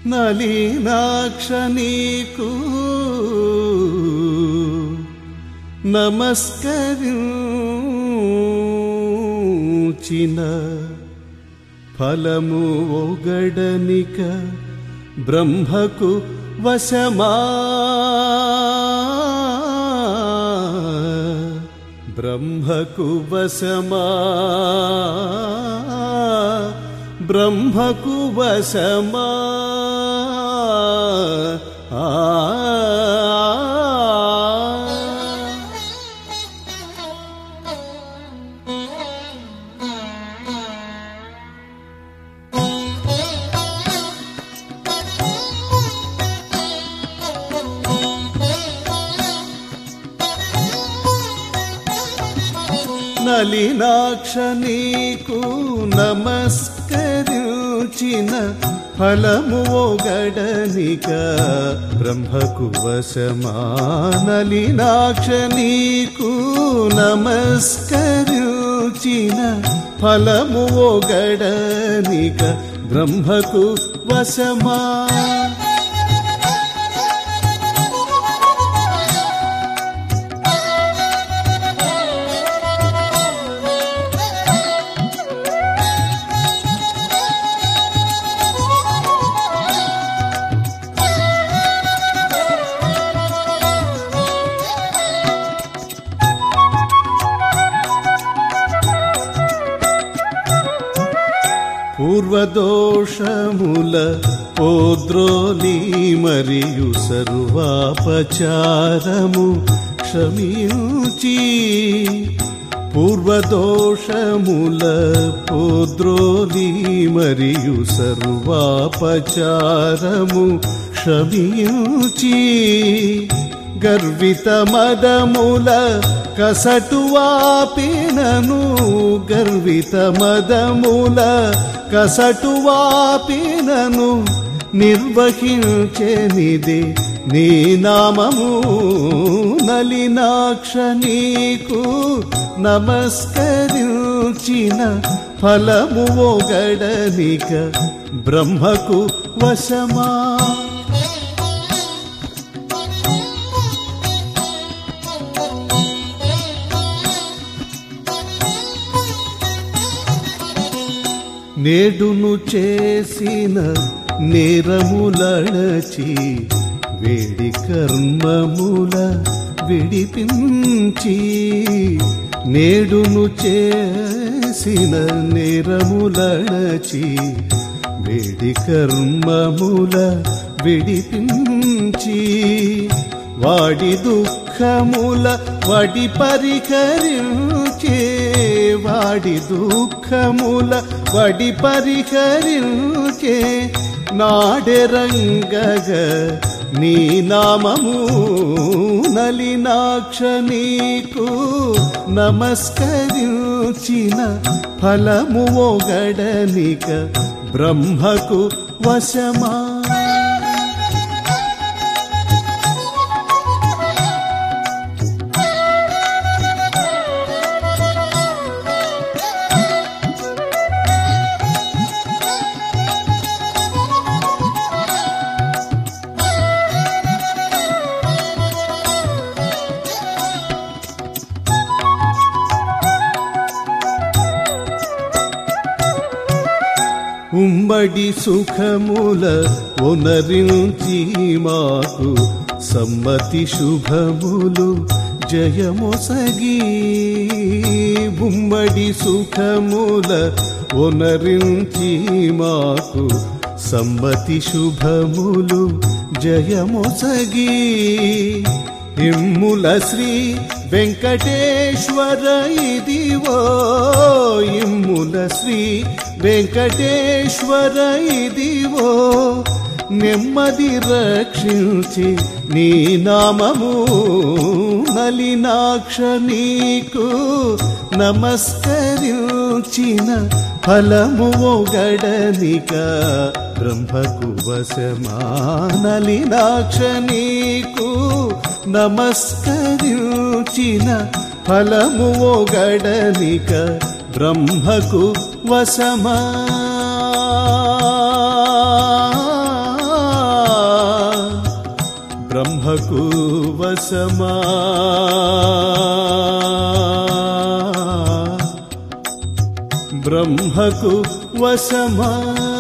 నలీనాక్ష నీకు నమస్కరించిన ఫలము ఒగడనిక బ్రహ్మకు వశమా బ్రహ్మకు వశమా బ్రహ్మకు వశమా ఆ నలినాక్ష నీకు నమస్కరించిన ఫలము ఒగడనిక బ్రహ్మకు వశమా నలినాక్ష నీకు నమస్కరించిన ఫలము ఒగడనిక బ్రహ్మకు వశమా పూర్వదోషముల పోద్రోలి మరియు సర్వాపచారము క్షమించి పూర్వదోషముల పోద్రోలి మరియు సర్వాపచారము క్షమించి గర్విత మదముల కసటువాపినను గర్విత మదముల కసటువాపినను నిర్వహించెనిది నీ నామము నలినాక్ష నీకు నమస్కరించిన ఫలము ఒగడనిక బ్రహ్మకు వశమా నేడును చేసిన నేరములడచి వేడి కర్మముల విడిపించి నేడును చేసిన నేరములడచి వేడి కర్మముల విడిపించి వాడి దుఃఖముల వడి పరికరించే వాడి దుఃఖముల వడి పరికరించే నాడెరంగగ నీ నామము నలినాక్ష నీకు నమస్కరించిన ఫలము ఒగడనిక బ్రహ్మకు వశమా ఉమ్మడి సుఖముల ఒనరించి మాకు సమ్మతి శుభములు జయమొసగి ఉమ్మడి సుఖముల ఒనరించి మాకు సమ్మతి శుభములు జయమొసగి ఇమ్ముల శ్రీ వెంకటేశ్వర ఇదివో ఇమ్ముల శ్రీ వెంకటేశ్వర ఇదివో నెమ్మది రక్షించి నీ నామము నలినాక్ష నీకు నమస్కరించిన ఫలము ఒగడనిక బ్రహ్మకు వశమా నలినాక్ష నీకు నమస్కరించిన ఫలము ఒగడనిక బ్రహ్మకు వశమా బ్రహ్మకు వసమా బ్రహ్మకు వసమా